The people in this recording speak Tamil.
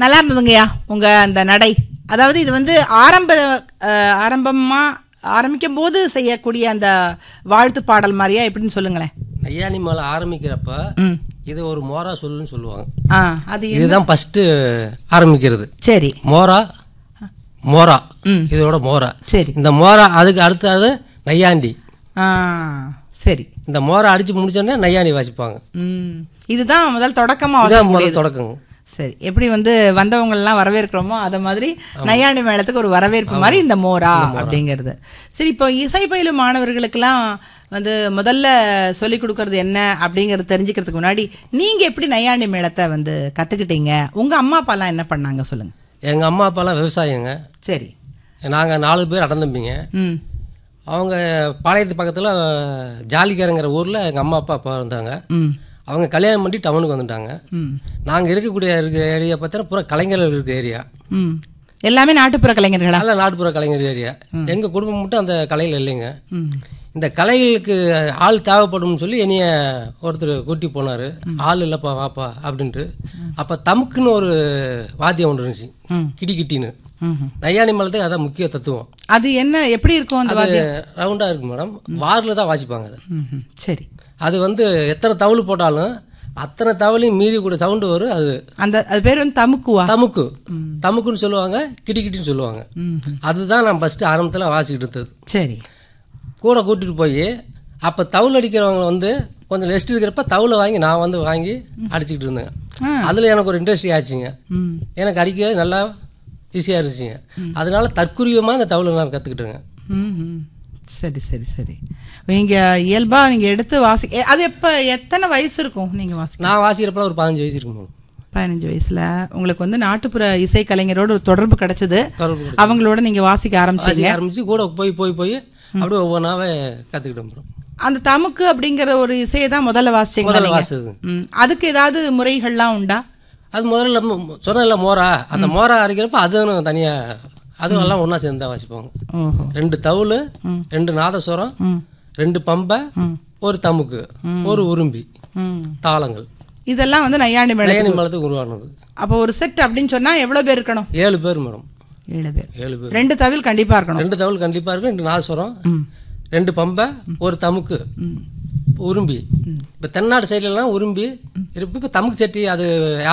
நல்லா இருந்ததுங்கய்யா உங்க அந்த நடை அதாவது இது வந்து ஆரம்ப அஹ், ஆரம்பமா ஆரம்பிக்கும் போது செய்யக்கூடிய அந்த வாழ்த்து பாடல் மாதிரியா எப்படின்னு சொல்லுங்களேன் நையாணி மேலே ஆரம்பிக்கிறப்ப ம் இது ஒரு மோரா சொல்லுன்னு சொல்லுவாங்க ஆ அது என்ன- இதுதான் ஃபஸ்ட்டு ஆரம்பிக்கிறது சரி மோரா மோரா ம் இதோட மோரா சரி இந்த மோரா அதுக்கு அடுத்தது நையாண்டி ஆ சரி இந்த மோரா அடிச்சு முடிச்சோடனே நையாண்டி வாசிப்பாங்க ம் இதுதான் முதல் தொடக்கமா இதான் வசனம் முதல் தொடக்கங்க சரி எப்படி வந்து வந்தவங்க எல்லாம் வரவேற்கிறோமோ அத மாதிரி நையாண்டி மேளத்துக்கு ஒரு வரவேற்பு மாதிரி இந்த மோரா அப்படிங்கிறது சரி இப்போ இசை பயிலும் மாணவர்களுக்கெல்லாம் வந்து முதல்ல சொல்லி கொடுக்கறது என்ன அப்படிங்கறது தெரிஞ்சுக்கிறதுக்கு முன்னாடி நீங்க எப்படி நையாண்டி மேளத்தை வந்து கத்துக்கிட்டீங்க உங்க அம்மா அப்பாலாம் என்ன பண்ணாங்க சொல்லுங்க எங்கள் அம்மா அப்பாலாம் விவசாயிங்க சரி நாங்கள் நாலு பேர் அடந்தம்பிங்க ம் அவங்க பாளையத்து பக்கத்தில் ஜாலிக்காரங்கிற ஊரில் எங்கள் அம்மா அப்பா அப்பா இருந்தாங்க ம் அவங்க கல்யாணம் பண்ணி டவுனுக்கு வந்துட்டாங்க ம் நாங்கள் இருக்கக்கூடிய இருக்கிற ஏரியா பார்த்தா பூரா கலைஞர்கள் இருக்க ஏரியா ம் எல்லாமே நாட்டுப்புற கலைஞர்களா நல்ல நாட்டுப்புற கலைஞர் ஏரியா எங்கள் குடும்பம் மட்டும் அந்த கலையில் இல்லைங்க ம் இந்த கலைகளுக்கு ஆள் தேவைப்படும்னு சொல்லி என்னைய ஒருத்தர் கூட்டி போனார் ஆள் இல்லைப்பா வாப்பா அப்படின்ட்டு அப்போ தமுக்குன்னு ஒரு வாத்தியம் ஒன்று இருந்துச்சு ம். கிட்டி கிட்டின்னு ம் நையாணி மலத்துக்கு அதான் முக்கிய தத்துவம் அது என்ன எப்படி இருக்கும் அந்த அது ரவுண்டாக இருக்கு மேடம் வாரில் தான் வாசிப்பாங்க அது ம் ம். சரி அது வந்து எத்தனை தவுள் போட்டாலும் அத்தனை தவளையும் மீறி கூட சவுண்டு வரும் அது அந்த அது பேர் வந்து தமுக்குவா தமுக்கு தமுக்குன்னு சொல்லுவாங்க கிட்டி கிட்டின்னு சொல்லுவாங்க ம் ம். அதுதான் நான் ஃபஸ்ட்டு ஆரம்பத்தில் வாசிக்கிட்டு இருந்தது சரி கூட கூட்டிட்டு போய் அப்போ தவுள் அடிக்கிறவங்க வந்து கொஞ்சம் ரெஸ்ட் இருக்கிறப்ப தவுளை வாங்கி நான் வந்து வாங்கி அடிச்சுக்கிட்டு இருந்தேன் ஆ. அதில் எனக்கு ஒரு இன்ட்ரெஸ்ட் ஆச்சுங்க ம் எனக்கு அடிக்க நல்லா ஈஸியாக இருந்துச்சுங்க அதனால தற்குரியமாக அந்த தவுளை நான் கற்றுக்கிட்டேங்க ம், ம். சரி சரி சரி நீங்க இயல்பா நீங்க எடுத்து வாசி எ- அது எப்ப எத்தனை வயசு இருக்கும் நீங்க வாசி நான் வாசிக்கிறப்ப ஒரு பதினஞ்சு வயசு இருக்கும் மேடம். பதினஞ்சு வயசுல உங்களுக்கு வந்து நாட்டுப்புற இசை கலைஞரோட ஒரு தொடர்பு கிடைச்சது தொடர்பு அவங்களோட நீங்க வாசிக்க ஆரம்பிச்சீங்க வாசிக்க ஆரம்பிச்சு கூட போய் போய் போய் அப்படியே ஒவ்வொன்றாவே கற்றுக்கிட்டேன் மேடம் அந்த தமுக்கு அப்படிங்கிற ஒரு இசையை தான் முதல்ல வாசிச்சீங்க முதல்ல வாசிச்சது ம். அதுக்கு ஏதாவது முறைகள்லாம் உண்டா அது முதல்ல ம- சொன்னேன்ல மோரா அந்த மோரா அரைக்கிறப்ப அதுவும் தனியாக அதுவும் எல்லாம் ஒன்றா சேர்ந்து தான் வாசிப்பாங்க ஓஹோ ரெண்டு தவுள் ரெண்டு நாதஸ்வரம் ம் ரெண்டு பம்பை ம். ஒரு தமுக்கு ஒரு உரும்பி ம் தாளங்கள் இதெல்லாம் வந்து நையாண்டி மேளம் நயனி மலத்துக்கு உருவானது அப்போ ஒரு செட் அப்படின்னு சொன்னா எவ்வளவு பேர் இருக்கணும் ஏழு பேர் மேடம் ஏழு பேர் ஏழு பேர் ரெண்டு தவில் கண்டிப்பா இருக்கணும் ரெண்டு தவுள் கண்டிப்பாக இருக்கும் ரெண்டு நாதஸ்வரம் ம் ரெண்டு பம்பை ஒரு தமுக்கு ம் உரும்பி இப்போ தென்னாடு சைட்லலாம் உரும்பி இருப்பு இப்போ தமுக்கு சட்டி அது